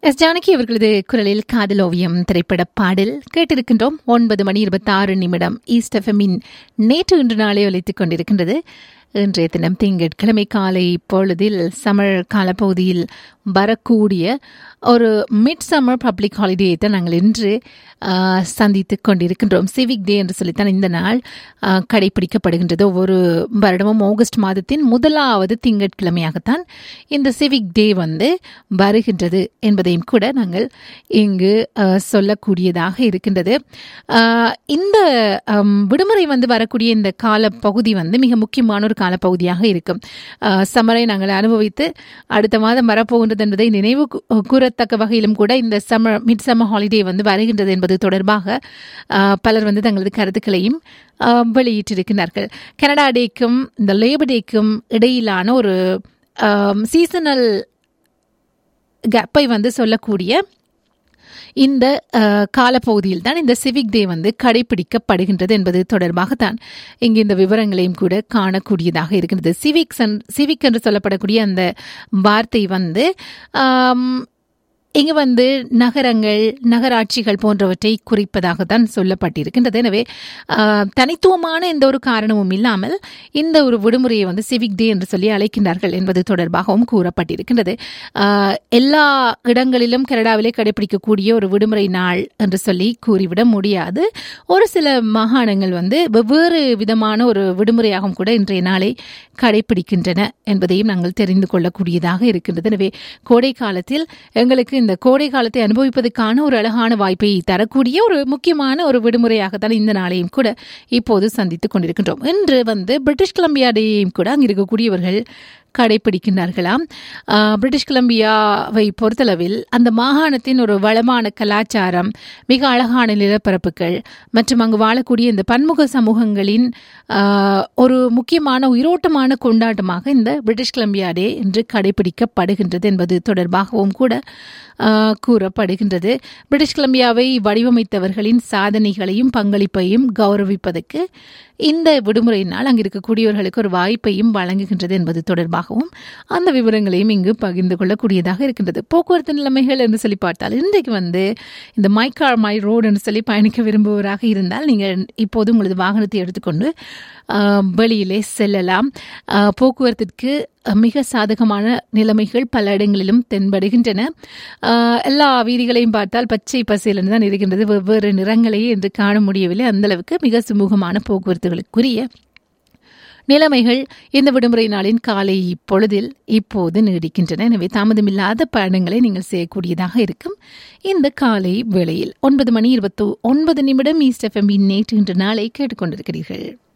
S Janaki அவர்களது குரலில் காதல் ஓவியம் திரைப்பட பாடல் கேட்டிருக்கின்றோம் ஒன்பது மணி இருபத்தாறு நிமிடம் ஈஸ்ட் எஃப்எம்மின் நேற்று இன்று நாளே ஒலித்துக் கொண்டிருக்கின்றது இன்றைய தினம் திங்கட்கிழமை காலை பொழுதில் சமர் காலப்பகுதியில் வரக்கூடிய ஒரு மிட் சம்மர் பப்ளிக் ஹாலிடேயை தான் நாங்கள் இன்று சந்தித்து கொண்டிருக்கின்றோம் சிவிக் டே என்று சொல்லித்தான் இந்த நாள் கடைபிடிக்கப்படுகின்றது ஒவ்வொரு வருடமும் ஆகஸ்ட் மாதத்தின் முதலாவது திங்கட்கிழமையாகத்தான் இந்த சிவிக் டே வந்து வருகின்றது என்பதையும் கூட நாங்கள் இங்கு சொல்லக்கூடியதாக இருக்கின்றது இந்த விடுமுறை வந்து வரக்கூடிய இந்த காலப்பகுதி வந்து மிக முக்கியமான ஒரு காலப்பகுதியாக இருக்கும் சம்மரை நாங்கள் அனுபவித்து அடுத்த மாதம் வரப்போகின்றது என்பதை நினைவு கூறத்தக்க வகையிலும் கூட இந்த சம்மர் மிட் சம்மர் ஹாலிடே வந்து வருகின்றது என்பது தொடர்பாக பலர் வந்து தங்களது கருத்துக்களையும் வெளியிட்டிருக்கிறார்கள் கனடா டேக்கும் இந்த லேபர் டேக்கும் இடையிலான ஒரு சீசனல் கேப்பை வந்து சொல்லக்கூடிய இந்த காலப்பகுதியில் தான் இந்த சிவிக் டே வந்து கடைபிடிக்கப்படுகின்றது என்பது தொடர்பாகத்தான் இங்கு இந்த விவரங்களையும் கூட காணக்கூடியதாக இருக்கின்றது சிவிக் சிவிக் என்று சொல்லப்படக்கூடிய அந்த வார்த்தை வந்து இங்கு வந்து நகரங்கள் நகராட்சிகள் போன்றவற்றை குறிப்பதாகத்தான் சொல்லப்பட்டிருக்கின்றது எனவே தனித்துவமான எந்த ஒரு காரணமும் இல்லாமல் இந்த ஒரு விடுமுறையை வந்து சிவிக் டே என்று சொல்லி அழைக்கின்றார்கள் என்பது தொடர்பாகவும் கூறப்பட்டிருக்கின்றது எல்லா இடங்களிலும் கனடாவிலே கடைபிடிக்கக்கூடிய ஒரு விடுமுறை நாள் என்று சொல்லி கூறிவிட முடியாது ஒரு சில மாகாணங்கள் வந்து வெவ்வேறு விதமான ஒரு விடுமுறையாகவும் கூட இன்றைய நாளை கடைபிடிக்கின்றன என்பதையும் நாங்கள் தெரிந்து கொள்ளக்கூடியதாக இருக்கின்றது எனவே கோடை காலத்தில் எங்களுக்கு இந்த கோடை காலத்தை அனுபவிப்பதற்கான ஒரு அழகான வாய்ப்பை தரக்கூடிய ஒரு முக்கியமான ஒரு விடுமுறையாகத்தான் இந்த நாளையும் கூட இப்போது சந்தித்துக் கொண்டிருக்கின்றோம் இன்று வந்து பிரிட்டிஷ் கொலம்பியா டேயையும் கூட அங்கு இருக்கக்கூடியவர்கள் கடைபிடிக்கின்றார்களாம் பிரிட்டிஷ் கொலம்பியாவை பொறுத்தளவில் அந்த மாகாணத்தின் ஒரு வளமான கலாச்சாரம் மிக அழகான நிலப்பரப்புகள் மற்றும் அங்கு வாழக்கூடிய இந்த பன்முக சமூகங்களின் ஒரு முக்கியமான உயிரோட்டமான கொண்டாட்டமாக இந்த பிரிட்டிஷ் கொலம்பியா டே இன்று கடைபிடிக்கப்படுகின்றது என்பது தொடர்பாகவும் கூட கூறப்படுகின்றது பிரிட்டிஷ் கொலம்பியாவை வடிவமைத்தவர்களின் சாதனைகளையும் பங்களிப்பையும் கௌரவிப்பதற்கு இந்த விடுமுறை நாள் அங்கு இருக்கக்கூடியவர்களுக்கு ஒரு வாய்ப்பையும் வழங்குகின்றது என்பது தொடர்பாகவும் அந்த விவரங்களையும் இங்கு பகிர்ந்து கொள்ளக்கூடியதாக இருக்கின்றது போக்குவரத்து நிலைமைகள் என்று சொல்லி பார்த்தால் இன்றைக்கு வந்து இந்த மைக்கார் மை ரோடு என்று சொல்லி பயணிக்க விரும்புவராக இருந்தால் நீங்கள் இப்போது உங்களது வாகனத்தை எடுத்துக்கொண்டு வெளியிலே செல்லலாம் போக்குவரத்திற்கு மிக சாதகமான நிலைமைகள் பல இடங்களிலும் தென்படுகின்றன எல்லா வீதிகளையும் பார்த்தால் பச்சை பசையில் தான் இருக்கின்றது வெவ்வேறு நிறங்களையே என்று காண முடியவில்லை அந்தளவுக்கு மிக சுமூகமான போக்குவரத்துகளுக்குரிய நிலைமைகள் இந்த விடுமுறை நாளின் காலை பொழுதில் இப்போது நீடிக்கின்றன எனவே தாமதமில்லாத பயணங்களை நீங்கள் செய்யக்கூடியதாக இருக்கும் இந்த காலை வேளையில் ஒன்பது மணி இருபத்தி ஒன்பது நிமிடம் ஈஸ்ட் எஃப்எம் நேற்று இன்று நாளை கேட்டுக்கொண்டிருக்கிறீர்கள்